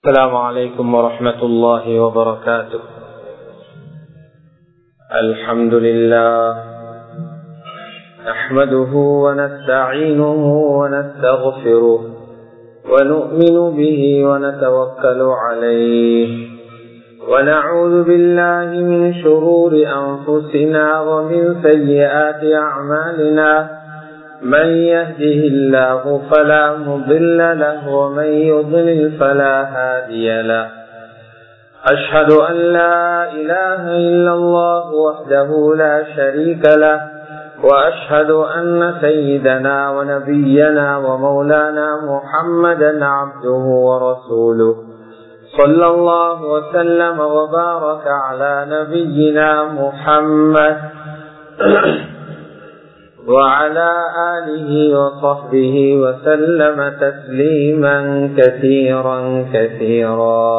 السلام عليكم ورحمة الله وبركاته الحمد لله نحمده ونستعينه ونستغفره ونؤمن به ونتوكل عليه ونعوذ بالله من شرور أنفسنا ومن سيئات أعمالنا من يهده الله فلا مضل له ومن يضلل فلا هادي له أشهد أن لا إله إلا الله وحده لا شريك له وأشهد أن سيدنا ونبينا ومولانا محمدا عبده ورسوله صلى الله وسلم وبارك على نبينا محمد وعلى آله وصحبه وسلم تسليما كثيرا كثيرا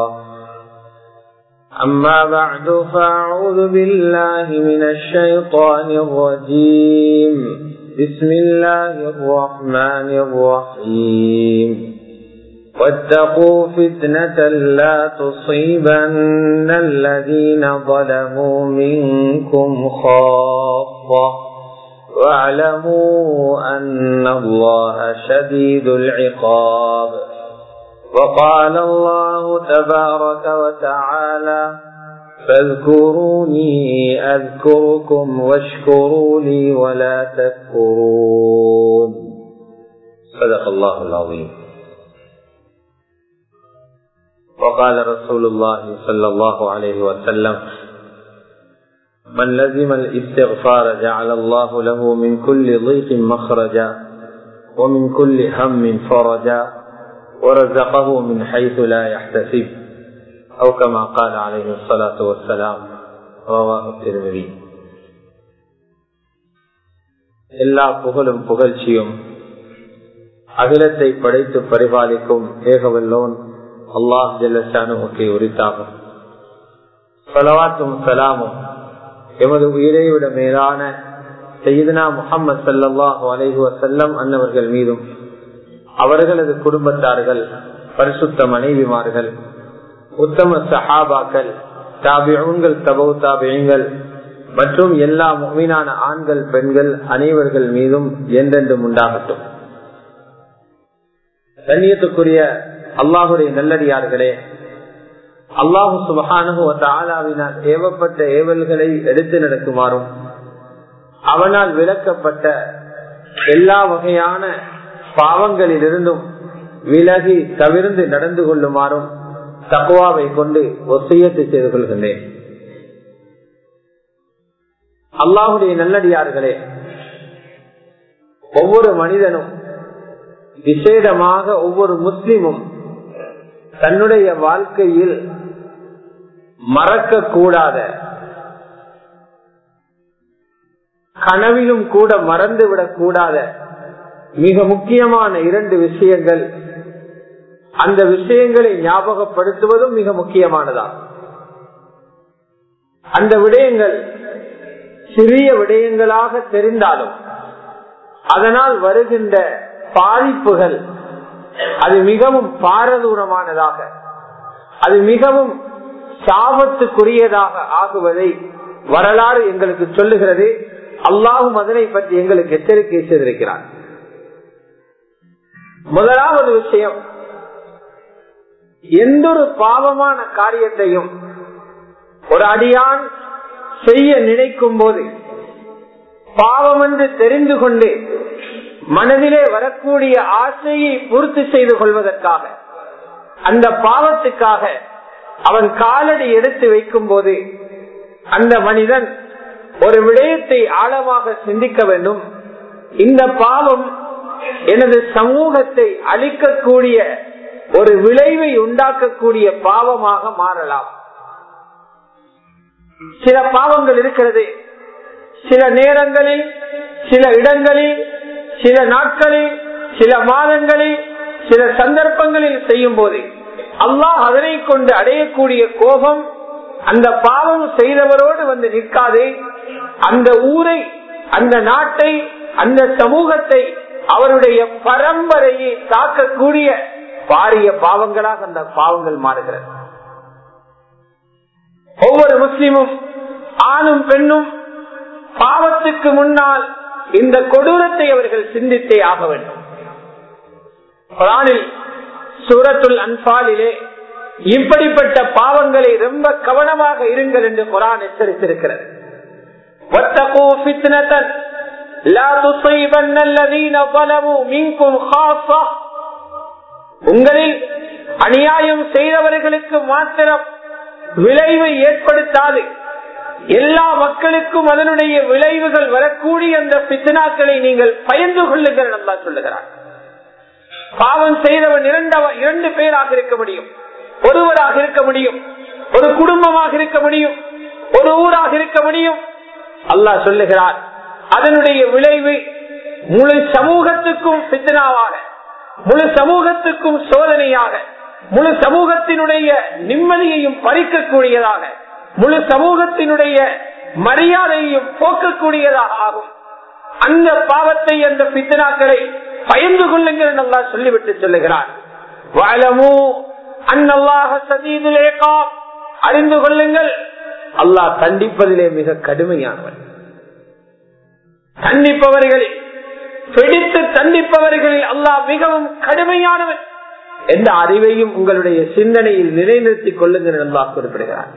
أما بعد فأعوذ بالله من الشيطان الرجيم بسم الله الرحمن الرحيم واتقوا فتنة لا تصيبن الذين ظلموا منكم خاصة واعلموا أن الله شديد العقاب وقال الله تبارك وتعالى فاذكروني أذكركم واشكروا لي ولا تكفرون صدق الله العظيم وقال رسول الله صلى الله عليه وسلم من لزم الاستغفار جعل الله له من كل ضيق مخرجا ومن كل هم فرجا ورزقه من حيث لا يحتسب أو كما قال عليه الصلاة والسلام رواه الترمذي எல்லா புகழும் புகழ்ச்சியும் அகிலத்தை படைத்து பரிபாலிக்கும் ஏகவல்லோன் அல்லாஹ் ஜல்லஷானுக்கு உரித்தாகும் சலவாத்தும் சலாமும் எமது உயிரை விட மேலான செய்தனா முகமது சல்லாஹு அலைஹு வசல்லம் அன்னவர்கள் மீதும் அவர்களது குடும்பத்தார்கள் பரிசுத்த மனைவிமார்கள் உத்தம சஹாபாக்கள் தாபியங்கள் தபவு தாபியங்கள் மற்றும் எல்லா மீனான ஆண்கள் பெண்கள் அனைவர்கள் மீதும் என்றென்றும் உண்டாகட்டும் கண்ணியத்துக்குரிய அல்லாஹுடைய நல்லடியார்களே அல்லாஹு சுபகானுவினால் ஏவப்பட்ட ஏவல்களை எடுத்து நடக்குமாறும் அவனால் விளக்கப்பட்ட எல்லா வகையான பாவங்களிலிருந்தும் விலகி தவிர்ந்து நடந்து கொள்ளுமாறும் தக்குவாவை கொண்டு ஒசையத்தை செய்து கொள்கின்றேன் அல்லாஹுடைய நல்லடியார்களே ஒவ்வொரு மனிதனும் விசேடமாக ஒவ்வொரு முஸ்லிமும் தன்னுடைய வாழ்க்கையில் மறக்க கூடாத கனவிலும் கூட மறந்துவிடக் கூடாத மிக முக்கியமான இரண்டு விஷயங்கள் அந்த விஷயங்களை ஞாபகப்படுத்துவதும் மிக முக்கியமானதாகும் அந்த விடயங்கள் சிறிய விடயங்களாக தெரிந்தாலும் அதனால் வருகின்ற பாதிப்புகள் அது மிகவும் பாரதூரமானதாக அது மிகவும் சாபத்துக்குரியதாக ஆகுவதை வரலாறு எங்களுக்கு சொல்லுகிறது அல்லாஹும் அதனை பற்றி எங்களுக்கு எச்சரிக்கை செய்திருக்கிறார் முதலாவது விஷயம் எந்த ஒரு பாவமான காரியத்தையும் ஒரு அடியான் செய்ய நினைக்கும் போது பாவம் என்று தெரிந்து கொண்டு மனதிலே வரக்கூடிய ஆசையை பூர்த்தி செய்து கொள்வதற்காக அந்த பாவத்துக்காக அவன் காலடி எடுத்து வைக்கும் போது அந்த மனிதன் ஒரு விடயத்தை ஆழமாக சிந்திக்க வேண்டும் இந்த பாவம் எனது சமூகத்தை அழிக்கக்கூடிய ஒரு விளைவை உண்டாக்கக்கூடிய பாவமாக மாறலாம் சில பாவங்கள் இருக்கிறது சில நேரங்களில் சில இடங்களில் சில நாட்களில் சில மாதங்களில் சில சந்தர்ப்பங்களில் செய்யும் போது அல்லாஹ் அதனை கொண்டு அடையக்கூடிய கோபம் அந்த பாவம் செய்தவரோடு வந்து நிற்காது அந்த ஊரை அந்த நாட்டை அந்த சமூகத்தை அவருடைய பரம்பரையை தாக்கக்கூடிய பாரிய பாவங்களாக அந்த பாவங்கள் மாறுகிறது ஒவ்வொரு முஸ்லிமும் ஆணும் பெண்ணும் பாவத்துக்கு முன்னால் இந்த கொடூரத்தை அவர்கள் சிந்தித்தே ஆக வேண்டும் குரானில் சூரத்துல் அன்பாலிலே இப்படிப்பட்ட பாவங்களை ரொம்ப கவனமாக இருங்கள் என்று குரான் எச்சரித்திருக்கிறது واتقوا فتنة لا تصيبن الذين ظلموا منكم خاصة உங்களில் அநியாயம் செய்தவர்களுக்கு மாத்திரம் விளைவை ஏற்படுத்தாது எல்லா மக்களுக்கும் அதனுடைய விளைவுகள் வரக்கூடிய அந்த பித்தனாக்களை நீங்கள் பயந்து கொள்ளுங்கள் நல்லா சொல்லுகிறார் பாவம் செய்தவன் இரண்டவ இரண்டு பேராக இருக்க முடியும் ஒருவராக இருக்க முடியும் ஒரு குடும்பமாக இருக்க முடியும் ஒரு ஊராக இருக்க முடியும் அல்லாஹ் சொல்லுகிறார் அதனுடைய விளைவு முழு சமூகத்துக்கும் பித்தனாவாக முழு சமூகத்துக்கும் சோதனையாக முழு சமூகத்தினுடைய நிம்மதியையும் பறிக்கக்கூடியதாக முழு சமூகத்தினுடைய மரியாதையையும் போக்கக்கூடியதாக ஆகும் அந்த பாவத்தை அந்த பித்தனாக்களை பயந்து கொள்ளுங்கள் நல்லா சொல்லிவிட்டு சொல்லுகிறார் வாழமோ அந்நல்லாக சதீதுலேகா அறிந்து கொள்ளுங்கள் அல்லாஹ் தண்டிப்பதிலே மிக கடுமையானவன் தண்டிப்பவர்களில் பிடித்து தண்டிப்பவர்களில் அல்லாஹ் மிகவும் கடுமையானவன் எந்த அறிவையும் உங்களுடைய சிந்தனையில் நிலைநிறுத்திக் கொள்ளுங்கள் அல்லாஹ் குறிப்பிடுகிறார்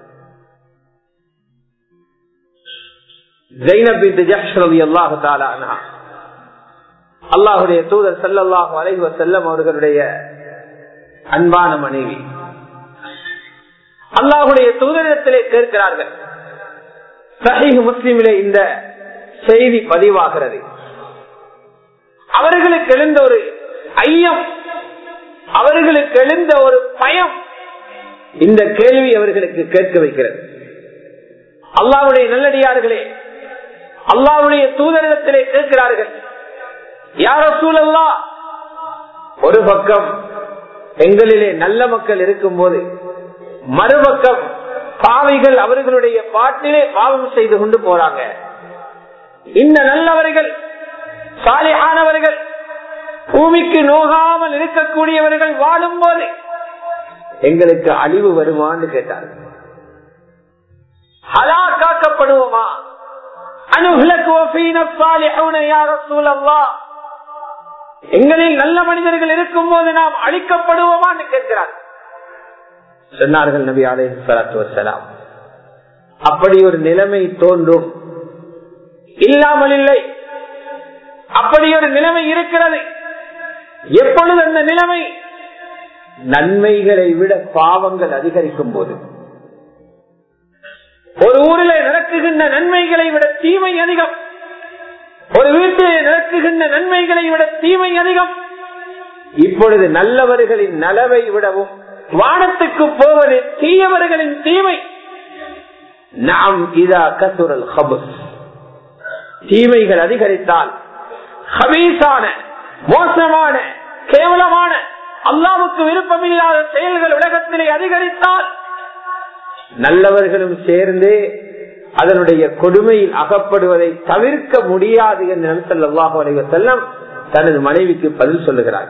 அல்லாஹுடைய தூதர் செல்லல்லாஹு அலைவ செல்லம் அவர்களுடைய அன்பான மனைவி அல்லாஹுடைய தூதரிடத்திலே கேட்கிறார்கள் சஹீஹ் முஸ்லிமிலே இந்த செய்தி பதிவாகிறது அவர்களுக்கு எழுந்த ஒரு ஐயம் அவர்களுக்கு எழுந்த ஒரு பயம் இந்த கேள்வி அவர்களுக்கு கேட்க வைக்கிறது அல்லாவுடைய நல்லடியார்களே அல்லாவுடைய தூதரிடத்திலே கேட்கிறார்கள் யார சூழல்லா ஒரு பக்கம் எங்களிலே நல்ல மக்கள் இருக்கும் போது மறுபக்கம் பாவிகள் அவர்களுடைய பாட்டிலே பாவம் செய்து கொண்டு போறாங்க இந்த நல்லவர்கள் சாலையானவர்கள் பூமிக்கு நோகாமல் இருக்கக்கூடியவர்கள் வாழும் போது எங்களுக்கு அழிவு வருமான்னு கேட்டார்கள் ஹலா காக்கப்படுவோமா எங்களில் நல்ல மனிதர்கள் இருக்கும் போது நாம் அழிக்கப்படுவோமான்னு கேட்கிறார் சொன்னார்கள் நபி அலே சலாத்து வசலாம் அப்படி ஒரு நிலைமை தோன்றும் இல்லாமல் இல்லை அப்படி ஒரு நிலைமை இருக்கிறது எப்பொழுது அந்த நிலைமை நன்மைகளை விட பாவங்கள் அதிகரிக்கும் போது ஒரு ஊரில் நடக்குகின்ற நன்மைகளை விட தீமை அதிகம் ஒரு வீட்டிலே நடக்குகின்ற நன்மைகளை விட தீமை அதிகம் இப்பொழுது நல்லவர்களின் நலவை விடவும் வானத்துக்கு போவது தீயவர்களின் தீமை நாம் இதா கசுரல் ஹபுஸ் தீமைகள் அதிகரித்தால் ஹபீசான மோசமான கேவலமான அல்லாவுக்கு விருப்பமில்லாத செயல்கள் உலகத்திலே அதிகரித்தால் நல்லவர்களும் சேர்ந்தே அதனுடைய கொடுமையில் அகப்படுவதை தவிர்க்க முடியாது என்று நபிசல்லாஹு அலைவ செல்லம் தனது மனைவிக்கு பதில் சொல்லுகிறார்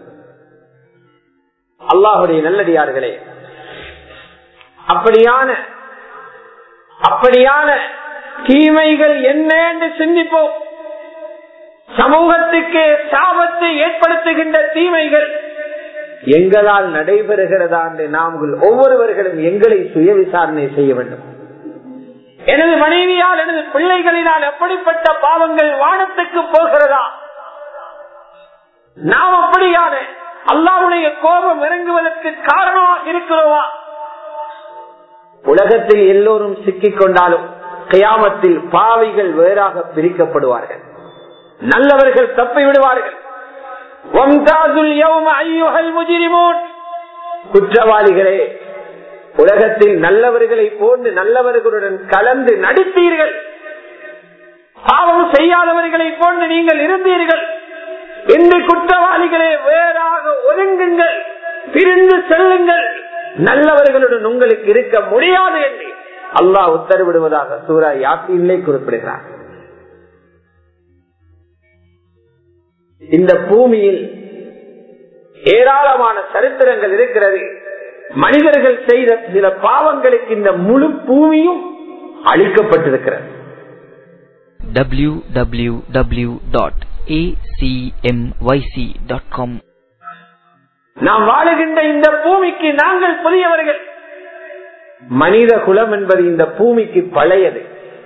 அல்லாஹுடைய நல்லடியார்களே அப்படியான அப்படியான தீமைகள் என்ன என்று சிந்திப்போம் சமூகத்துக்கு சாபத்தை ஏற்படுத்துகின்ற தீமைகள் எங்களால் நடைபெறுகிறதா என்று நாங்கள் ஒவ்வொருவர்களும் எங்களை சுய விசாரணை செய்ய வேண்டும் எனது மனைவியால் எனது பிள்ளைகளினால் எப்படிப்பட்ட பாவங்கள் வானத்துக்கு போகிறதா நாம் அப்படியான அல்லாவுடைய கோபம் இறங்குவதற்கு காரணமாக இருக்கிறோமா உலகத்தில் எல்லோரும் சிக்கிக் கொண்டாலும் கியாமத்தில் பாவிகள் வேறாக பிரிக்கப்படுவார்கள் நல்லவர்கள் தப்பி விடுவார்கள் குற்றவாளிகளே உலகத்தில் நல்லவர்களை போன்று நல்லவர்களுடன் கலந்து நடித்தீர்கள் பாவம் செய்யாதவர்களை போன்று நீங்கள் இருந்தீர்கள் இந்த குற்றவாளிகளே வேறாக ஒதுங்குங்கள் பிரிந்து செல்லுங்கள் நல்லவர்களுடன் உங்களுக்கு இருக்க முடியாது என்று அல்லாஹ் உத்தரவிடுவதாக சூரா யாத்திரை குறிப்பிடுகிறார் இந்த பூமியில் ஏராளமான சரித்திரங்கள் இருக்கிறது மனிதர்கள் செய்த சில பாவங்களுக்கு இந்த முழு பூமியும் அழிக்கப்பட்டிருக்கிறது www.acmyc.com நாம் வாழுகின்ற இந்த பூமிக்கு நாங்கள் புதியவர்கள் மனித குலம் என்பது இந்த பூமிக்கு பழையது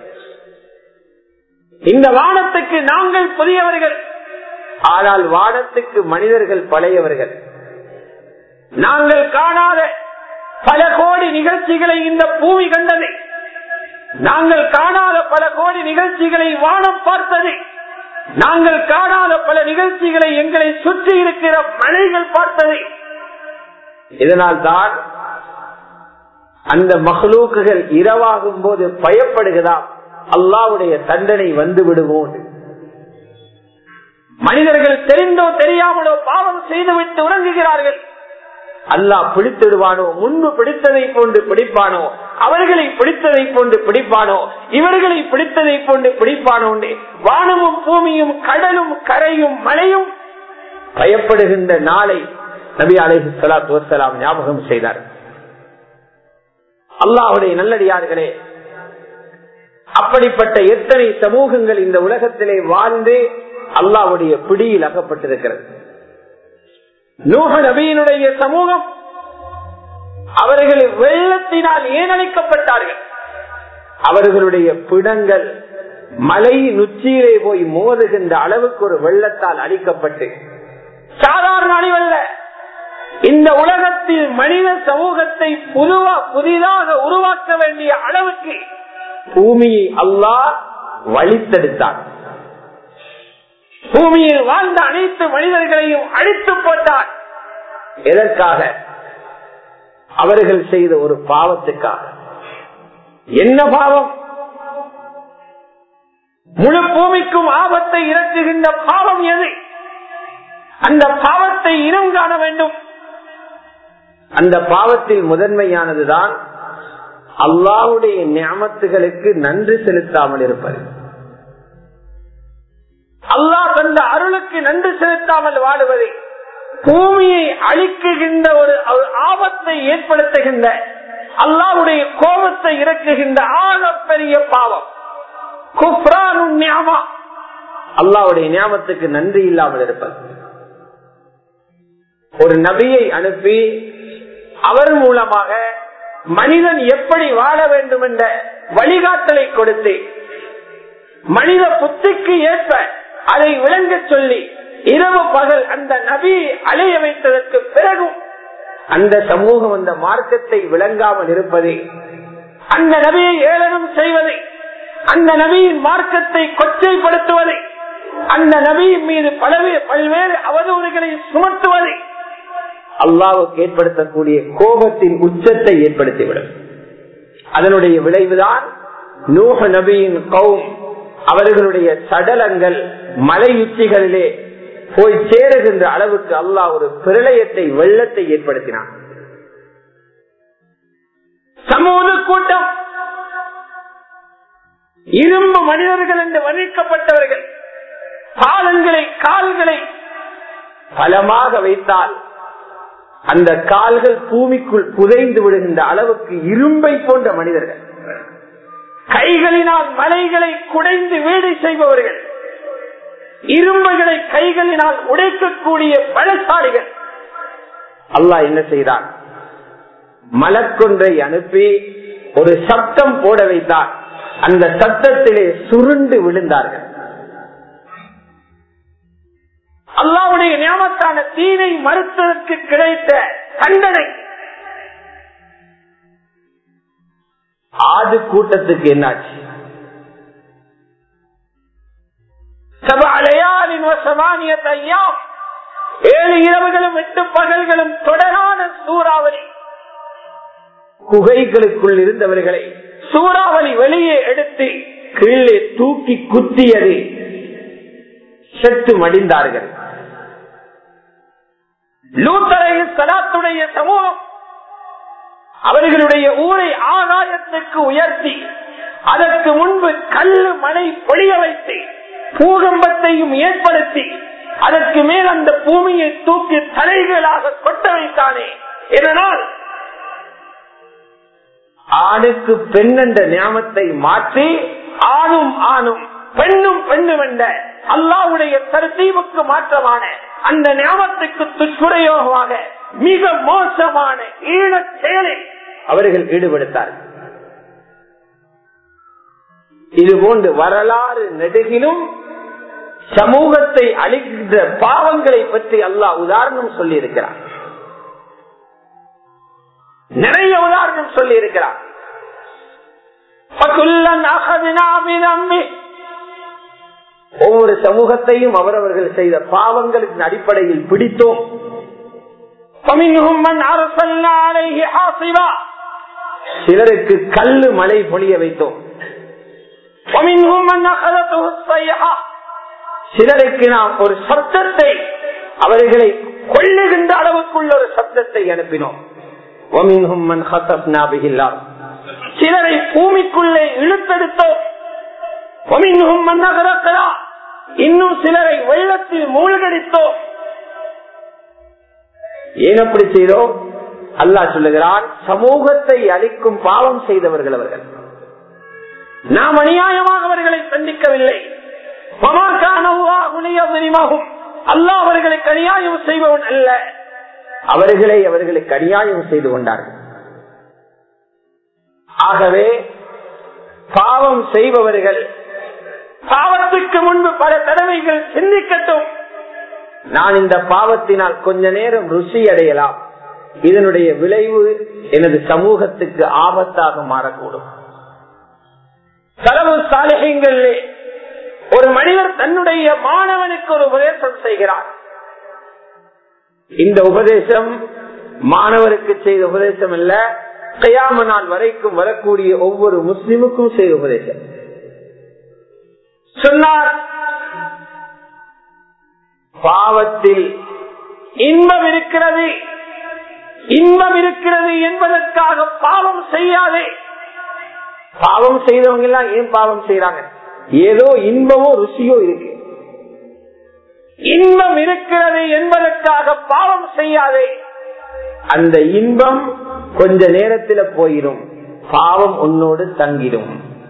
இந்த வானத்துக்கு நாங்கள் புதியவர்கள் ஆனால் வானத்துக்கு மனிதர்கள் பழையவர்கள் நாங்கள் காணாத பல கோடி நிகழ்ச்சிகளை இந்த பூமி கண்டது நாங்கள் காணாத பல கோடி நிகழ்ச்சிகளை வானம் பார்த்தது நாங்கள் காணாத பல நிகழ்ச்சிகளை எங்களை சுற்றி இருக்கிற மலைகள் பார்த்தது இதனால் தான் அந்த மகளூக்குகள் இரவாகும் போது பயப்படுகிறதாம் அல்லாவுடைய தண்டனை வந்து விடுவோம் மனிதர்கள் தெரிந்தோ தெரியாமலோ பாவம் செய்துவிட்டு உறங்குகிறார்கள் அல்லாஹ் பிடித்திடுவானோ முன்பு பிடித்ததை போன்று பிடிப்பானோ அவர்களை பிடித்ததை போன்று பிடிப்பானோ இவர்களை பிடித்ததை போன்று பிடிப்பானோ வானமும் பூமியும் கடலும் கரையும் மலையும் பயப்படுகின்ற நாளை நபி அலைஹி சலாத்து வசலாம் ஞாபகம் செய்தார் அல்லாஹுடைய நல்லடியார்களே அப்படிப்பட்ட எத்தனை சமூகங்கள் இந்த உலகத்திலே வாழ்ந்து அல்லாவுடைய பிடியில் அகப்பட்டிருக்கிறது நூக நபியினுடைய சமூகம் அவர்கள் வெள்ளத்தினால் ஏனழிக்கப்பட்டார்கள் அவர்களுடைய பிடங்கள் மலையின் உச்சியிலே போய் மோதுகின்ற அளவுக்கு ஒரு வெள்ளத்தால் அழிக்கப்பட்டு சாதாரண அழிவல்ல இந்த உலகத்தில் மனித சமூகத்தை புதுவா புதிதாக உருவாக்க வேண்டிய அளவுக்கு பூமியை அல்லாஹ் வழித்தெடுத்தான் பூமியில் வாழ்ந்த அனைத்து மனிதர்களையும் அழித்து போட்டார் எதற்காக அவர்கள் செய்த ஒரு பாவத்துக்காக என்ன பாவம் முழு பூமிக்கும் ஆபத்தை இறக்குகின்ற பாவம் எது அந்த பாவத்தை இனம் காண வேண்டும் அந்த பாவத்தில் முதன்மையானதுதான் அல்லாவுடைய ஞாபத்துகளுக்கு நன்றி செலுத்தாமல் இருப்பது அல்லாஹ் தந்த அருளுக்கு நன்றி செலுத்தாமல் வாடுவது பூமியை அழிக்குகின்ற ஒரு ஆபத்தை ஏற்படுத்துகின்ற அல்லாவுடைய கோபத்தை இறக்குகின்ற ஆகப்பெரிய பாவம் அல்லாவுடைய ஞாபகத்துக்கு நன்றி இல்லாமல் இருப்பது ஒரு நபியை அனுப்பி அவர் மூலமாக மனிதன் எப்படி வாழ வேண்டும் என்ற வழிகாட்டலை கொடுத்து மனித புத்திக்கு ஏற்ப அதை விளங்க சொல்லி இரவு பகல் அந்த நபியை அலைய வைத்ததற்கு பிறகும் அந்த சமூகம் அந்த மார்க்கத்தை விளங்காமல் இருப்பதை அந்த நபியை ஏளனம் செய்வதை அந்த நபியின் மார்க்கத்தை கொச்சைப்படுத்துவதை அந்த நபியின் மீது பலவே பல்வேறு அவதூறுகளை சுமத்துவதை அல்லாவுக்கு ஏற்படுத்தக்கூடிய கோபத்தின் உச்சத்தை ஏற்படுத்திவிடும் அதனுடைய விளைவுதான் நூக நபியின் கௌம் அவர்களுடைய சடலங்கள் மலையுச்சிகளிலே போய் சேருகின்ற அளவுக்கு அல்லாஹ் ஒரு பிரளயத்தை வெள்ளத்தை ஏற்படுத்தினான் சமூக கூட்டம் இரும்பு மனிதர்கள் என்று வர்ணிக்கப்பட்டவர்கள் பாதங்களை கால்களை பலமாக வைத்தால் அந்த கால்கள் பூமிக்குள் புதைந்து விடுகின்ற அளவுக்கு இரும்பை போன்ற மனிதர்கள் கைகளினால் மலைகளை குடைந்து வீடு செய்பவர்கள் இரும்புகளை கைகளினால் உடைக்கக்கூடிய பலசாலிகள் அல்லாஹ் என்ன செய்தான் மலக்கொன்றை அனுப்பி ஒரு சப்தம் போட வைத்தார் அந்த சத்தத்திலே சுருண்டு விழுந்தார்கள் அல்லாவுடைய ஞாபகத்தான தீனை மறுத்ததற்கு கிடைத்த தண்டனை ஆது கூட்டத்துக்கு என்னாச்சு ஏழு இரவுகளும் எட்டு பகல்களும் தொடரான சூறாவளி குகைகளுக்குள் இருந்தவர்களை சூறாவளி வெளியே எடுத்து கீழே தூக்கி குத்தியது செத்து மடிந்தார்கள் லூத்தரைய சலாத்துடைய சமூகம் அவர்களுடைய ஊரை ஆகாயத்துக்கு உயர்த்தி அதற்கு முன்பு கல்லு மனை பொழிய வைத்து பூகம்பத்தையும் ஏற்படுத்தி அதற்கு மேல் அந்த பூமியை தூக்கி தலைகளாக கொட்ட வைத்தானே இதனால் ஆணுக்கு பெண் என்ற ஞாபத்தை மாற்றி ஆணும் ஆணும் பெண்ணும் பெண்ணும் என்ற அல்லாவுடைய தருத்தீவுக்கு மாற்றமான அந்த ஞாபகத்துக்கு துஷ்பிரயோகமாக மிக மோசமான ஈழச் செயலில் அவர்கள் ஈடுபடுத்தார்கள் இது போன்று வரலாறு நெடுகிலும் சமூகத்தை அழிக்கின்ற பாவங்களை பற்றி அல்லாஹ் உதாரணம் சொல்லி இருக்கிறார் நிறைய உதாரணம் சொல்லி இருக்கிறார் ஒவ்வொரு சமூகத்தையும் அவரவர்கள் செய்த பாவங்களின் அடிப்படையில் பிடித்தோம் ومنهم من أرسلنا عليه حاصبا சிலருக்கு கல்லு மழை பொழிய வைத்தோம் ومنهم من أخذته الصيحة சிலருக்கு நாம் ஒரு சப்தத்தை அவர்களை கொள்ளுகின்ற அளவுக்குள்ள ஒரு சப்தத்தை அனுப்பினோம் وَمِنْهُمْ مَنْ خَسَفْنَا بِهِ الْأَرْضَ சிலரை பூமிக்குள்ளே இழுத்தெடுத்தோம் وَمِنْهُمْ مَنْ أَغْرَقْنَا இன்னும் சிலரை வெள்ளத்தில் மூழ்கடித்தோம் ஏன் அப்படி செய்தோம் அல்லாஹ் சொல்லுகிறான் சமூகத்தை அழிக்கும் பாவம் செய்தவர்கள் அவர்கள் நாம் அநியாயமாக அவர்களை சந்திக்கவில்லை அல்லாஹ் அவர்களுக்கு அநியாயம் செய்பவன் அல்ல அவர்களை அவர்களுக்கு அநியாயம் செய்து கொண்டார்கள் ஆகவே பாவம் செய்பவர்கள் பாவத்துக்கு முன்பு பல தடவைகள் சிந்திக்கட்டும் நான் இந்த பாவத்தினால் கொஞ்ச நேரம் ருசி அடையலாம் இதனுடைய விளைவு எனது சமூகத்துக்கு ஆபத்தாக மாறக்கூடும் செலவு சாலைகளிலே ஒரு மனிதர் தன்னுடைய மாணவனுக்கு ஒரு உபதேசம் செய்கிறார் இந்த உபதேசம் மாணவருக்கு செய்த உபதேசம் அல்ல கையாம நாள் வரைக்கும் வரக்கூடிய ஒவ்வொரு முஸ்லிமுக்கும் செய்த உபதேசம் சொன்னார் பாவத்தில் இன்பம் இருக்கிறது இன்பம் இருக்கிறது என்பதற்காக பாவம் செய்யாதே பாவம் செய்தவங்க எல்லாம் ஏன் பாவம் செய்யறாங்க ஏதோ இன்பமோ ருசியோ இருக்கு இன்பம் இருக்கிறது என்பதற்காக பாவம் செய்யாதே அந்த இன்பம் கொஞ்ச நேரத்துல போயிடும் பாவம் உன்னோடு தங்கிடும்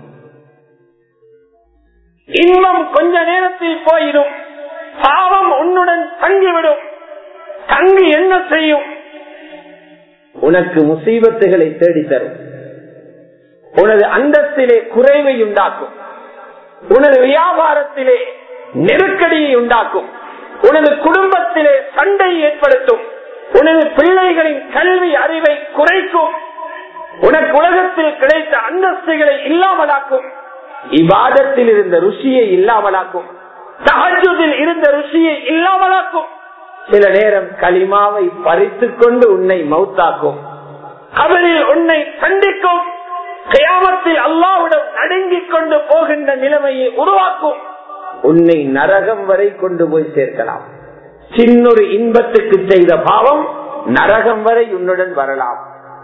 இன்பம் கொஞ்ச நேரத்தில் போயிடும் பாவம் உன்னுடன் தங்கிவிடும் தங்கி என்ன செய்யும் உனக்கு முசீபத்துகளை தேடி தரும் உனது அந்தஸ்திலே குறைவை உண்டாக்கும் உனது வியாபாரத்திலே நெருக்கடியை உண்டாக்கும் உனது குடும்பத்திலே சண்டை ஏற்படுத்தும் உனது பிள்ளைகளின் கல்வி அறிவை குறைக்கும் உனக்கு உலகத்தில் கிடைத்த அந்தஸ்துகளை இல்லாமலாக்கும் இவாதத்தில் இருந்த ருசியை இல்லாமலாக்கும் தகஜுதில் இருந்த ருசியை இல்லாமலாக்கும் சில நேரம் களிமாவை பறித்துக் கொண்டு உன்னை மௌத்தாக்கும் அவரில் உன்னை சந்திக்கும் கியாமத்தில் அல்லாவுடன் நடுங்கிக் கொண்டு போகின்ற நிலைமையை உருவாக்கும் உன்னை நரகம் வரை கொண்டு போய் சேர்க்கலாம் சின்னொரு இன்பத்துக்கு செய்த பாவம் நரகம் வரை உன்னுடன் வரலாம்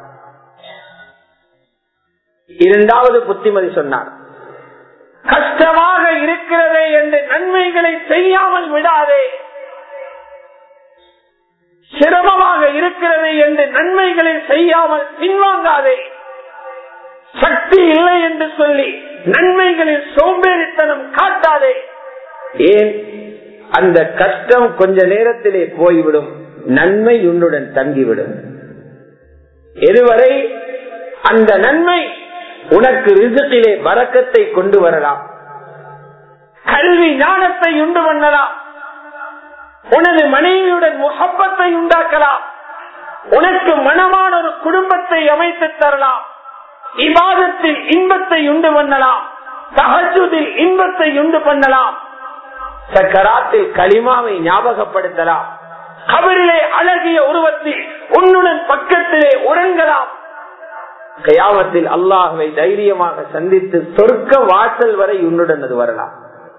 இரண்டாவது புத்திமதி சொன்னார் கஷ்டமாக இருக்கிறதே என்று நன்மைகளை செய்யாமல் விடாதே சிரமமாக இருக்கிறது என்று நன்மைகளை செய்யாமல் பின்வாங்காதே சக்தி இல்லை என்று சொல்லி நன்மைகளில் சோம்பேறித்தனம் காட்டாதே ஏன் அந்த கஷ்டம் கொஞ்ச நேரத்திலே போய்விடும் நன்மை உன்னுடன் தங்கிவிடும் எதுவரை அந்த நன்மை உனக்கு ரிசத்திலே வரக்கத்தை கொண்டு வரலாம் கல்வி ஞானத்தை உண்டு பண்ணலாம் உனது மனைவியுடன் முகப்பத்தை உண்டாக்கலாம் உனக்கு மனமான ஒரு குடும்பத்தை அமைத்து தரலாம் இவாதத்தில் இன்பத்தை உண்டு பண்ணலாம் தகஜுதில் இன்பத்தை உண்டு பண்ணலாம் சக்கராத்தில் களிமாவை ஞாபகப்படுத்தலாம் கபரிலே அழகிய உருவத்தில் உன்னுடன் பக்கத்திலே உறங்கலாம் கயாமத்தில் அல்லாஹுவை தைரியமாக சந்தித்து சொர்க்க வாசல் வரை உன்னுடன் அது வரலாம்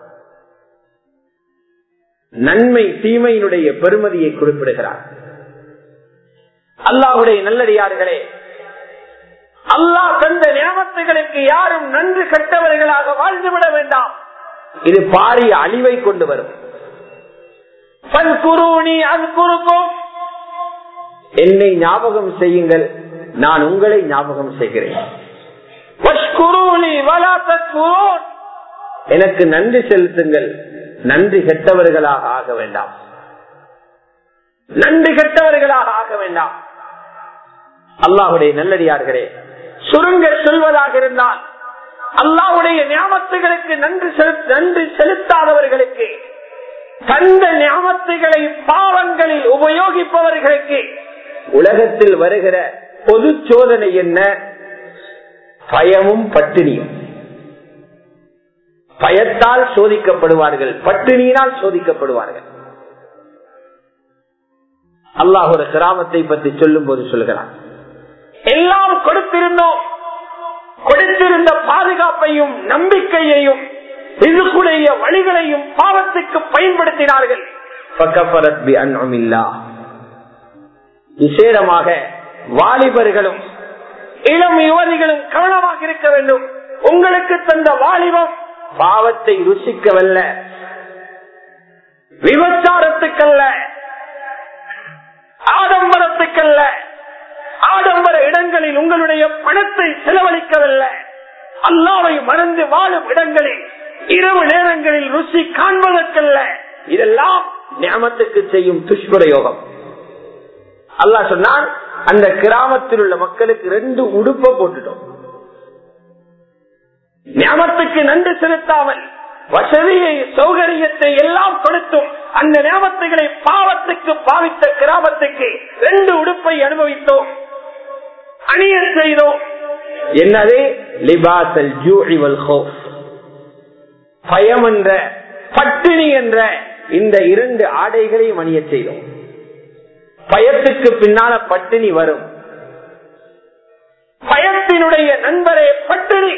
நன்மை தீமையினுடைய பெருமதியை குறிப்பிடுகிறார் அல்லாஹுடைய நல்லடியார்களே அல்லாஹ் தந்த நியமத்துகளுக்கு யாரும் நன்றி கட்டவர்களாக வாழ்ந்துவிட வேண்டாம் இது பாரிய அழிவை கொண்டு வரும் பல்குருணி அல்குருக்கும் என்னை ஞாபகம் செய்யுங்கள் நான் உங்களை ஞாபகம் செய்கிறேன் வஷ்குருணி வலா தத்குரூன் எனக்கு நன்றி செலுத்துங்கள் நன்றி கெட்டவர்களாக ஆக வேண்டாம் நன்றி கெட்டவர்களாக ஆக வேண்டாம் அல்லாஹுடைய நல்லடியார்களே சுருங்க சொல்வதாக இருந்தால் அல்லாவுடைய ஞாபகத்துகளுக்கு நன்றி செலுத்த நன்றி செலுத்தாதவர்களுக்கு தந்த ஞாபகத்துகளை பாவங்களில் உபயோகிப்பவர்களுக்கு உலகத்தில் வருகிற பொது சோதனை என்ன பயமும் பட்டினியும் பயத்தால் சோதிக்கப்படுவார்கள் பட்டினியினால் சோதிக்கப்படுவார்கள் அல்லாஹ் ஒரு கிராமத்தை பற்றி சொல்லும் போது சொல்கிறான் எல்லாம் கொடுத்திருந்தோம் கொடுத்திருந்த பாதுகாப்பையும் நம்பிக்கையையும் இதுக்குடைய வழிகளையும் பாவத்துக்கு பயன்படுத்தினார்கள் ஃபகஃபரத் பி அன்அமில்லாஹ். விசேடமாக வாலிபர்களும் இளம் யுவதிகளும் கவனமாக இருக்க வேண்டும் உங்களுக்கு தந்த வாலிபம் பாவத்தை ருசிக்கவல்ல விபச்சாரத்துக்கல்ல ஆடம்பரத்துக்கல்ல ஆடம்பர இடங்களில் உங்களுடைய பணத்தை செலவழிக்கவல்ல அல்லாவை மறந்து வாழும் இடங்களில் இரவு நேரங்களில் ருசி காண்பதற்கல்ல இதெல்லாம் ஞாமத்துக்கு செய்யும் துஷ்பிரயோகம் அல்லாஹ் சொன்னான் அந்த கிராமத்தில் உள்ள மக்களுக்கு ரெண்டு உடுப்ப போட்டுட்டோம் ஞாபகத்துக்கு நன்றி செலுத்தாமல் வசதியை சௌகரியத்தை எல்லாம் கொடுத்தும் அந்த ஞாபகத்துகளை பாவத்துக்கு பாவித்த கிராமத்துக்கு ரெண்டு உடுப்பை அனுபவித்தோம் அணிய செய்தோம் என்னது லிபாசல் ஜூஇ வல் ஹௌஃப். பயம் என்ற பட்டினி என்ற இந்த இரண்டு ஆடைகளையும் அணிய செய்தோம் பயத்துக்கு பின்னால பட்டினி வரும் பயத்தினுடைய நண்பரே பட்டினி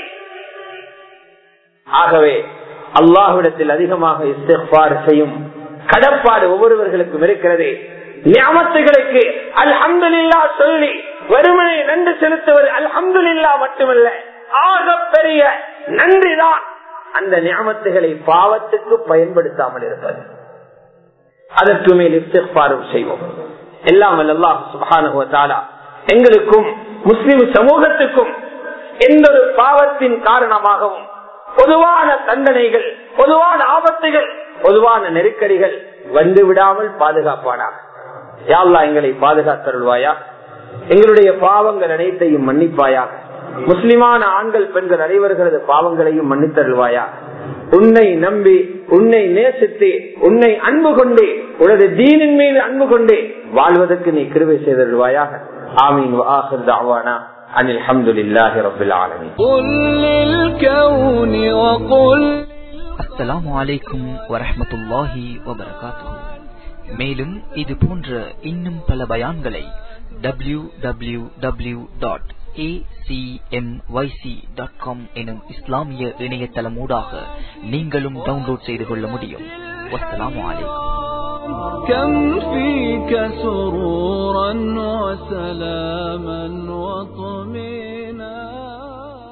ஆகவே அல்லாஹ்விடத்தில் அதிகமாக இஸ்திக்பார் செய்யும் கடப்பாடு ஒவ்வொருவர்களுக்கும் இருக்கிறது ஞாபகத்துகளுக்கு அல்ஹம்துலில்லா சொல்லி வெறுமனை நன்றி செலுத்துவது அல்ஹம்துலில்லா மட்டுமல்ல ஆக பெரிய நன்றிதான் அந்த ஞாபகத்துகளை பாவத்துக்கு பயன்படுத்தாமல் இருப்பது அதற்கு மேல் இஸ்திக்பாரும் செய்வோம் எல்லாம் வல்ல அல்லாஹ் சுப்ஹானஹு வ தஆலா எங்களுக்கும் முஸ்லிம் சமூகத்துக்கும் எந்த ஒரு பாவத்தின் காரணமாகவும் பொதுவான தண்டனைகள் பொதுவான ஆபத்துகள் பொதுவான நெருக்கடிகள் வந்து விடாமல் பாதுகாப்பானாக யாழ்லா எங்களை பாதுகாத்தருள்வாயா எங்களுடைய பாவங்கள் அனைத்தையும் மன்னிப்பாயாக முஸ்லிமான ஆண்கள் பெண்கள் அனைவர்களது பாவங்களையும் மன்னித்தருள்வாயா உன்னை நம்பி உன்னை நேசித்து உன்னை அன்பு கொண்டு உனது தீனின் மீது அன்பு கொண்டு வாழ்வதற்கு நீ கிருவை செய்தருள்வாயாக ஆமீன் வாஹிர் தாவானா அனில் அல்ஹம்துலில்லாஹி ரப்பில் ஆலமீன் قل للكون وقل அஸ்ஸலாமு அலைக்கும் வரஹ்மத்துல்லாஹி வபரகாத்துஹு மேலும் இது போன்ற இன்னும் பல பயான்களை டபிள்யூ டபிள்யூ டபிள்யூ டாட் எனும் இஸ்லாமிய இணையதளமூடாக நீங்களும் டவுன்லோட் செய்து கொள்ள முடியும் வஸ்ஸலாமு அலைக்கும் كم فيك سرورا وسلاما وطمئنا